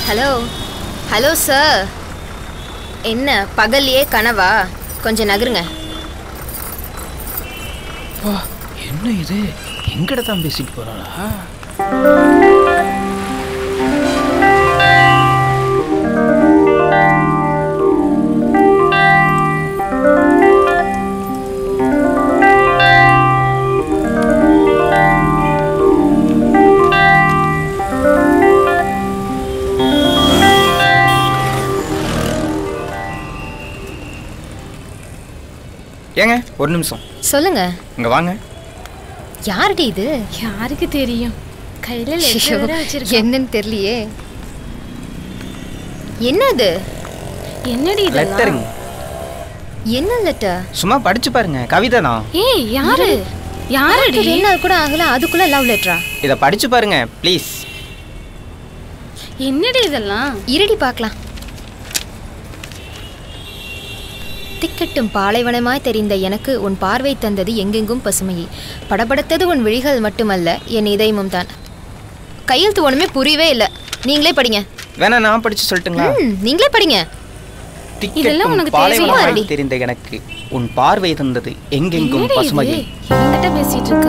Hello hello sir என்ன பகல்லையே கனவா கொஞ்சம் நகருங்க வா என்ன இது எங்கட தான் பேசிட்டு போறாளா ஏங்க ஒரு நிமிஷம் சொல்லுங்க இங்க வாங்க யாருடி இது யாருக்கு தெரியும் கையில ஐயோ, லெட்டர் வேற வச்சிருக்கேன் என்னன்னு தெரியலையே என்னது என்னடி இதெல்லாம் லெட்டருங்க என்ன லெட்டர் சும்மா படிச்சு பாருங்க கவிதை தான் ஏய் யாரு யாருடி ரெண்டு நாள் கூட ஆகல அதுக்குள்ள லவ் லெட்டரா இதை படிச்சு பாருங்க ப்ளீஸ் என்னடி இதெல்லாம் இருடி பார்க்கலாம் திக்கட்டும் பாலைவனமாய் தெரிந்த எனக்கு உன் பார்வை தந்தது எங்கெங்கும் பசுமையை படபடத்தது உன் விழிகள் மட்டுமல்ல என் இதயமும் தான் கையெழுத்து ஒண்ணுமே புரியவே இல்லை நீங்களே படிங்க வேணா நான் படிச்சு சொல்லட்டுங்களா ம், நீங்களே படிங்க இதெல்லாம் திக்கெட்டும் உனக்கு பாலைவனமாய் தெரியுமா? தெரிந்த எனக்கு உன் பார்வை தந்தது எங்கெங்கும் என்னடி இது பசுமையை என்கிட்ட பேசிட்டு இருக்கா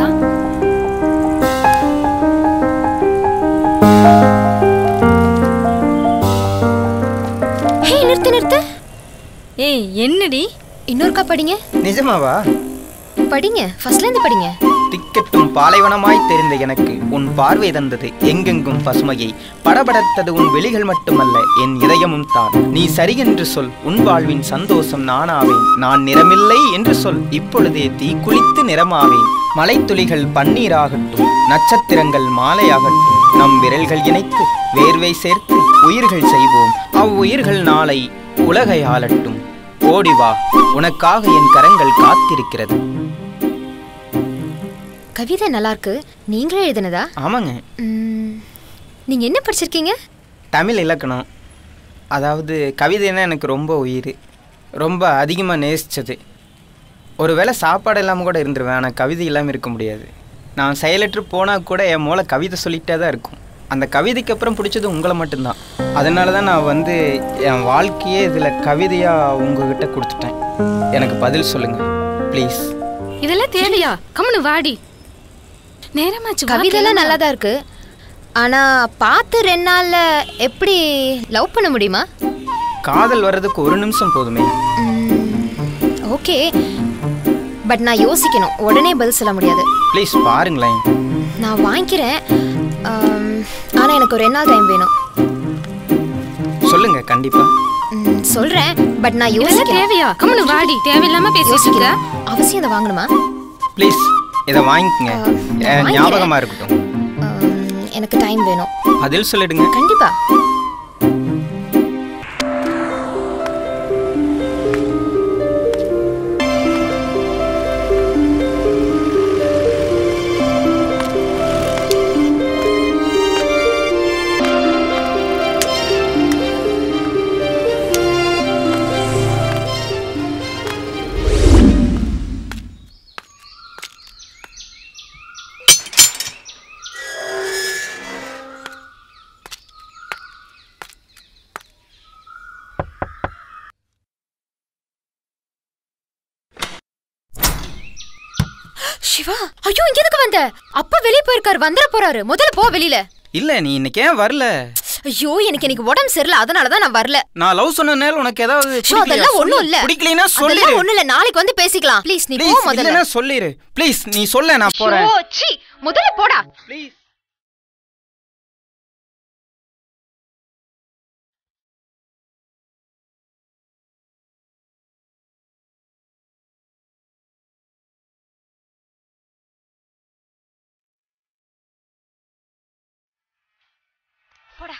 ஹே நிறுத்து நிறுத்து ஏய் என்னடி இன்னொருக்கா படிங்க நிஜமாவா படிங்க ஃபர்ஸ்ட்ல இருந்து படிங்க திக்கெட்டும் பாலைவனமாய் தெரிந்த எனக்கு உன் பார்வை தந்தது எங்கெங்கும் பசுமையை படபடத்தது உன் வெளிகள் மட்டுமல்ல என் இதயமும் தான் நீ சரி என்று சொல் உன் வாழ்வின் சந்தோஷம் நானாவேன் நான் நிறமில்லை என்று சொல் இப்பொழுதே தீ குளித்து நிறமாவேன் மலைத்துளிகள் பன்னீராகட்டும் நட்சத்திரங்கள் மாலையாகட்டும் நம் விரல்கள் இணைத்து வேர்வை சேர்த்து உயிர்கள் செய்வோம் அவ்வுயிர்கள் நாளை உலகை ஆளட்டும் ஓடி வா உனக்காக என் கரங்கள் காத்திருக்கிறது கவிதை நல்லா இருக்கு நீங்களே எழுதுனதா ஆமாங்க ம், நீங்க என்ன படிச்சிருக்கீங்க தமிழ் இலக்கணம் அதாவது கவிதைன்னா எனக்கு ரொம்ப உயிர் ரொம்ப அதிகமாக நேசித்தது ஒருவேளை சாப்பாடு இல்லாமல் கூட இருந்துருவேன் ஆனால் கவிதை இல்லாமல் இருக்க முடியாது நான் செயலற்று போனால் கூட என் மூளை கவிதை சொல்லிகிட்டே தான் இருக்கும் அந்த கவிதைக்கு அப்புறம் பிடிச்சது உங்களை மட்டும்தான் அதனால தான் நான் வந்து என் வாழ்க்கையே இதில் கவிதையாக உங்ககிட்ட கொடுத்துட்டேன் எனக்கு பதில் சொல்லுங்கள் ப்ளீஸ் இதெல்லாம் தேவையா கம்முனு வாடி நேரமாச்சு வா, கவிதைலாம் கிளம்பலாம். நல்லா தான் இருக்கு ஆனா பார்த்து ரெண்டு நாள்ல எப்படி லவ் பண்ண முடியுமா காதல் வர்றதுக்கு ஒரு நிமிஷம் போதுமே ஓகே பட் நான் யோசிக்கணும் உடனே பதில் சொல்ல முடியாது ப்ளீஸ் பாருங்களேன் நான் வாங்கிக்கிறேன் ஆம், ஆனா எனக்கு ஒரு ரெண்டு நாள் டைம் வேணும் சொல்லுங்கள் கண்டிப்பாக ம், சொல்றேன் பட் நான் இதெல்லாம் யோசிக்கிறேன் தேவையா கம்முனு வாடி தேவையில்லாம பேசிட்டு இருக்க யோசிக்கிறேன் அவசியம் அதை வாங்கணுமா ப்ளீஸ் இதை வாங்கிக்கங்க ஆ, அஹ், வாங்கிக்கிறேன். ஞாபகமாக இருக்கட்டும் ஆம், எனக்கு டைம் வேணும் பதில் சொல்லிடுங்க கண்டிப்பா சிவா ஐயோ இங்க எதுக்கு வந்த அப்பா வெளிய போயிருக்காரு வந்துட போறாரு முதல்ல போ வெளியில இல்ல நீ இன்னைக்கு ஏன் வரல ஐயோ எனக்கு இன்னைக்கு உடம்பு சரியில்லை அதனால தான் நான் வரல நான் லவ் சொன்ன நேரம் உனக்கு ஏதாவது ஷோ பிடிக்கலையா? அதெல்லாம் ஒண்ணும் இல்ல பிடிக்கலைன்னா சொல்லிரு அதெல்லாம் ஒண்ணும் இல்ல நாளைக்கு வந்து பேசிக்கலாம் ப்ளீஸ் நீ போ ப்ளீஸ் முதல்ல இல்லைன்னா சொல்லிரு ப்ளீஸ் நீ சொல்ல நான் போறேன் ஷோ, சீ, முதல்ல போடா ப்ளீஸ் போடா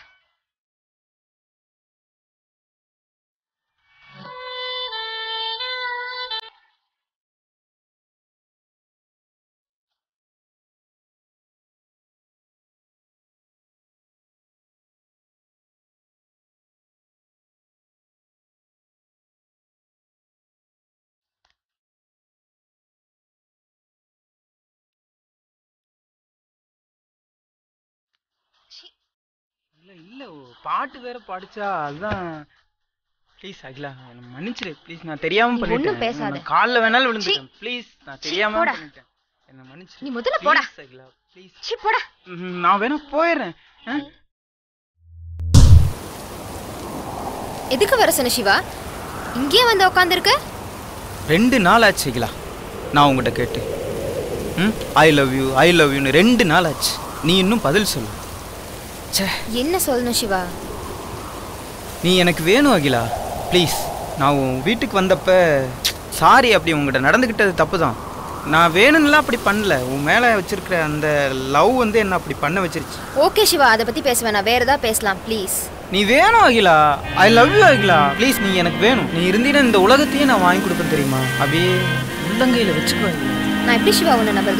இல்ல இல்ல ஓ, பாட்டு வேற பாடிச்சா அதுதான் ப்ளீஸ் அகிலா என்னை மன்னிச்சிடு ப்ளீஸ் நான் தெரியாம நீ பண்ணிட்டேன் ஒண்ணும் பேசாத. நான் கால்ல வேணாலும் விழுந்துட்டேன் ப்ளீஸ் நான் தெரியாம போடா. பண்ணிட்டேன் என்ன மன்னிச்சிடு நீ முதல்ல போடா. Please, அகிலா ப்ளீஸ் சி போடா நான் வேணா போயிடுறேன் ஆ? எதுக்கு வர சொன்ன சிவா இங்கேயே வந்து உட்காந்துருக்க ரெண்டு நாள் ஆச்சு அகிலா நான் உங்ககிட்ட கேட்டு ம் I love you I love யூன்னு ரெண்டு நாள் ஆச்சு நீ இன்னும் பதில் சொல்லு ச்சே என்ன சொல்லணும் சிவா நீ எனக்கு வேணும் அகிலா ப்ளீஸ் நான் உன் வீட்டுக்கு வந்தப்ப சாரி அப்படி உங்ககிட்ட நடந்துக்கிட்டது தப்பு தான் நான் வேணும்லாம் அப்படி பண்ணல உன் மேலே வச்சிருக்கிற அந்த லவ் வந்து என்ன அப்படி பண்ண வச்சிருச்சு ஓகே சிவா அதை பத்தி பேச வேணாம் வேற ஏதாவது பேசலாம் ப்ளீஸ் நீ வேணும் Akila I love you Akila please நீ எனக்கு வேணும் நீ இருந்தீன்னா இந்த உலகத்தையே நான் வாங்கி கொடுப்பேன் தெரியுமா அப்படியே உள்ளங்கையில் வச்சுக்கோ அகிலா. நான் எப்படி சிவா உன்னை நம்புறது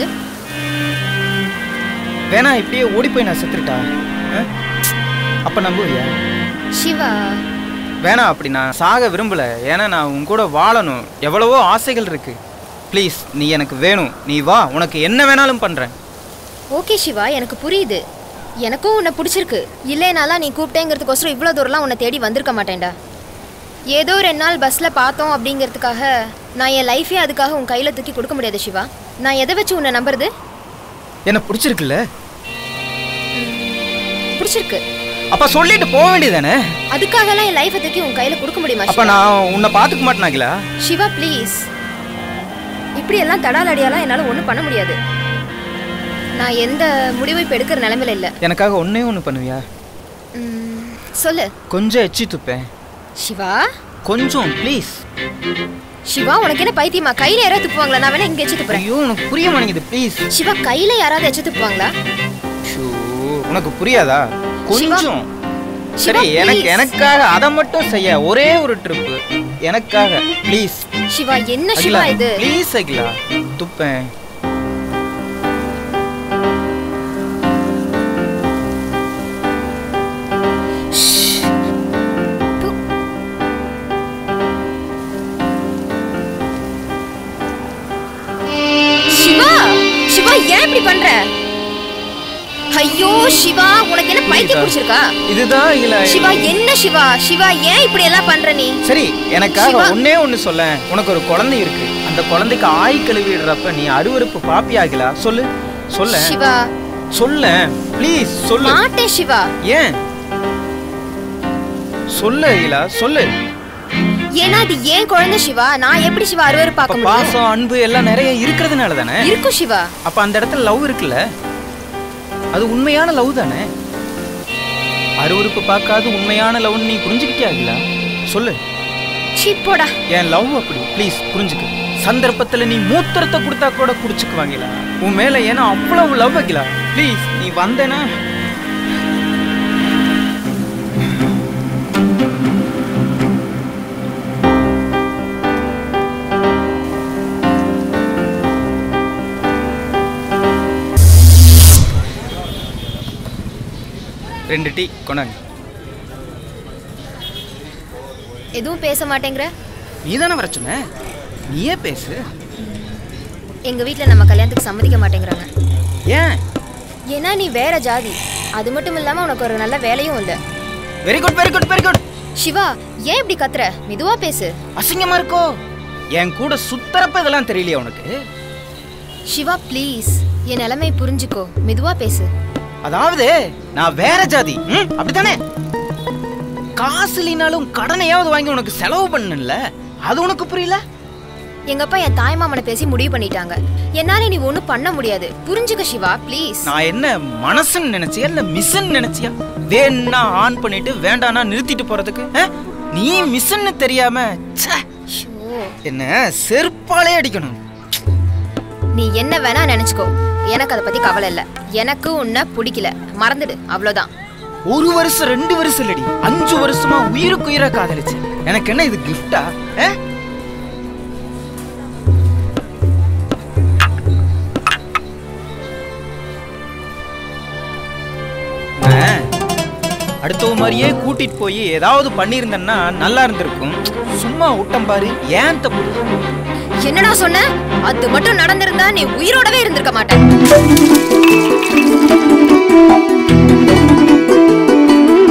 வேணா இப்படியே ஓடி போய் நான் செத்துட்டா அப்போ நம்புவியா சிவா வேணாம் அப்படி நான் சாக விரும்பல ஏன்னா நான் உன் கூட வாழணும் எவ்வளவோ ஆசைகள் இருக்கு ப்ளீஸ் நீ எனக்கு வேணும் நீ வா உனக்கு என்ன வேணாலும் பண்றேன் ஓகே சிவா எனக்கு புரியுது எனக்கும் உன்னை பிடிச்சிருக்கு இல்லைனாலாம் நீ கூப்பிட்டேங்கிறதுக்கோசரம் இவ்வளோ தூரம்லாம் உன்னை தேடி வந்திருக்க மாட்டேன்டா ஏதோ ரெண்டு நாள் பஸ்ஸில் பார்த்தோம் அப்படிங்கிறதுக்காக நான் என் லைஃபே அதுக்காக உன் கையில் தூக்கி கொடுக்க முடியாது சிவா நான் எதை வச்சு உன்னை நம்புறது என்ன பிடிச்சிருக்குல்ல பிடிச்சிருக்கு அப்ப சொல்லிட்டு போக வேண்டியதானே அதுக்காகலாம் என் லைஃபை தூக்கி உன் கையில் கொடுக்க முடியுமா அப்ப சிவா? நான் உன்னை பாத்துக்க மாட்டேனாங்களா சிவா ப்ளீஸ் இப்படி எல்லாம் தடாலடியாலாம் என்னால் ஒன்றும் பண்ண முடியாது நான் எந்த முடிவும் இப்போ எடுக்கிற நிலமையில இல்லை எனக்காக ஒன்னே ஒன்று பண்ணுவியா ம், சொல்லு கொஞ்சம் எச்சி துப்பேன் சிவா கொஞ்சம் ப்ளீஸ் சிவா உனக்கு என்ன பைத்தியமா கையில யாராவது துப்புவாங்களா நான் வேணா இங்க எச்சு துப்புறேன் ஐயோ உனக்கு புரிய மாட்டேங்குது ப்ளீஸ் சிவா கையில யாராவது எச்சு துப்புவாங்களா ஷோ உனக்கு புரியாதா கொஞ்சம் சிவா, சரி எனக்கு please. எனக்காக அதை மட்டும் செய்ய ஒரே ஒரு ட்ரிப்பு எனக்காக ப்ளீஸ் சிவா என்ன சிவா இது ப்ளீஸ் அகிலா துப்பேன் ப்பு. சிவா சிவா ஏன் இப்படி பண்ற ஐயோ சிவா உனக்கு என்ன பைத்தியம் பிடிச்சிருக்கா இதுதான் அகிலா சிவா என்ன சிவா சிவா ஏன் இப்படி எல்லாம் பண்ற நீ சரி எனக்காக சிவா. ஒன்னே ஒண்ணு சொல்ல உனக்கு ஒரு குழந்தை இருக்கு அந்த குழந்தைக்கு ஆய் கழுவிடுறப்ப நீ அருவருப்பு பாப்பியாகலா சொல்லு சொல்ல சிவா சொல்ல ப்ளீஸ் சொல்லு மாட்டேன் சிவா ஏன் சொல்லு அகிலா சொல்லு ஏன்னா அது ஏன் குழந்தை சிவா நான் எப்படி சிவா அறுவரு அப்ப பார்க்க முடியும் பாசம் அன்பு எல்லாம் நிறைய இருக்கிறதுனால தானே இருக்கும் சிவா அப்ப அந்த இடத்துல லவ் இருக்குல்ல அது உண்மையான லவ் தானே அருவருப்பு பார்க்காத உண்மையான லவ் நீ புரிஞ்சுக்கிட்டியாகலா சொல்லு சீ போடா என் லவ் அப்படி ப்ளீஸ் புரிஞ்சுக்க சந்தர்ப்பத்துல நீ மூத்திரத்தை கொடுத்தா கூட குடிச்சுக்குவாங்களா உன் மேல ஏன்னா அவ்வளவு லவ் வைக்கலா ப்ளீஸ் நீ வந்தேனா ரெண்டு டீ கொண்டாங்க எதுவும் பேச மாட்டேங்கிற நீ தானே வர சொன்ன நீயே பேசு எங்க வீட்ல நம்ம கல்யாணத்துக்கு சம்மதிக்க மாட்டேங்கிறாங்க ஏன் ஏன்னா நீ வேற ஜாதி அது மட்டும் இல்லாம உனக்கு ஒரு நல்ல வேலையும் இல்ல very good very good very good Siva ஏன் இப்படி கத்துற மெதுவா பேசு அசிங்கமா இருக்கோ என் கூட சுத்தரப்ப இதெல்லாம் தெரியலையா உனக்கு சிவா ப்ளீஸ் என் நிலைமை புரிஞ்சுக்கோ மெதுவா பேசு அதாவது நான் வேற ஜாதி ம், அப்படித்தானே காசு இல்லைனாலும் கடனையாவது வாங்கி உனக்கு செலவு பண்ணல அது உனக்கு புரியல எங்க அப்பா என் தாய் மாமனை பேசி முடிவு பண்ணிட்டாங்க என்னால நீ ஒண்ணும் பண்ண முடியாது புரிஞ்சுக்க சிவா ப்ளீஸ் நான் என்ன மனசுன்னு நினைச்சியா இல்ல மிஷன் நினைச்சியா வேணா ஆன் பண்ணிட்டு வேண்டானா நிறுத்திட்டு போறதுக்கு ஆ? நீ மிஷன்னு தெரியாம ச்சே, என்ன செருப்பாலே அடிக்கணும் நீ என்ன வேணா நினைச்சுக்கோ எனக்கு அதை பத்தி கவலை இல்ல எனக்கு உன்னை பிடிக்கல மறந்துடு அவ்வளவுதான் ஒரு வருஷம் ரெண்டு வருஷம் இல்லடி அஞ்சு வருஷமா உயிருக்கு உயிரா காதலிச்சு எனக்கு என்ன இது கிஃப்டா அடுத்தவ மாதிரியே கூட்டிட்டு போய் ஏதாவது பண்ணியிருந்தேன்னா நல்லா இருந்திருக்கும் சும்மா விட்டம் பாரு ஏன் தப்பு என்னடா சொன்ன அது மட்டும் நடந்திருந்தா நீ உயிரோடவே இருந்திருக்க மாட்டேன்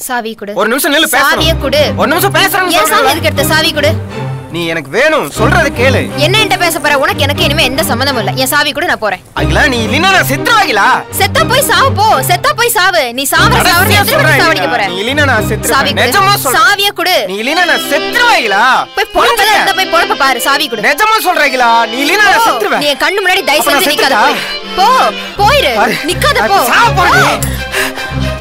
சாவி கொடு ஒரு நிமிஷம் நில்லு சாவியை பேசணும் கொடு ஒரு நிமிஷம் பேசுறேன்னு ஏன் சாவி சொல்றேன்ல. எதுக்கு எடுத்த சாவி கொடு நீ எனக்கு வேணும் சொல்றது கேளு என்ன என்கிட்ட பேச போற உனக்கு எனக்கு இனிமே எந்த சம்மந்தமும் இல்ல என் சாவி கூட நான் போறேன் அகிலா நீ இல்லைன்னா நான் செத்துருவாகிலா செத்தா போய் சாவு போ செத்தா போய் சாவு நீ சாவற சாவற கடைசியா எத்தனை சொல்றேன் பேருக்கு சாவடிக்க போற நீ இல்லைன்னா நான் சாவி செத்துருவேன் கொடு நிஜமா சொல்றேன் சாவிய கொடு நீ இல்லைன்னா நான் செத்துருவாகிலா போய் பொழப்பல இருந்தா போய் பொழப்ப பாரு சாவி கொடு நிஜமா சொல்றீங்களா நீ இல்லைன்னா நான் போ. செத்துருவேன் நீ என் கண்ணு முன்னாடி தயவு அப்ப நான் செஞ்சு நிக்காத செத்துட்டா? போய். போ போயிரு பாரு. நிக்காத நான் போ சாவ போறேன். போ.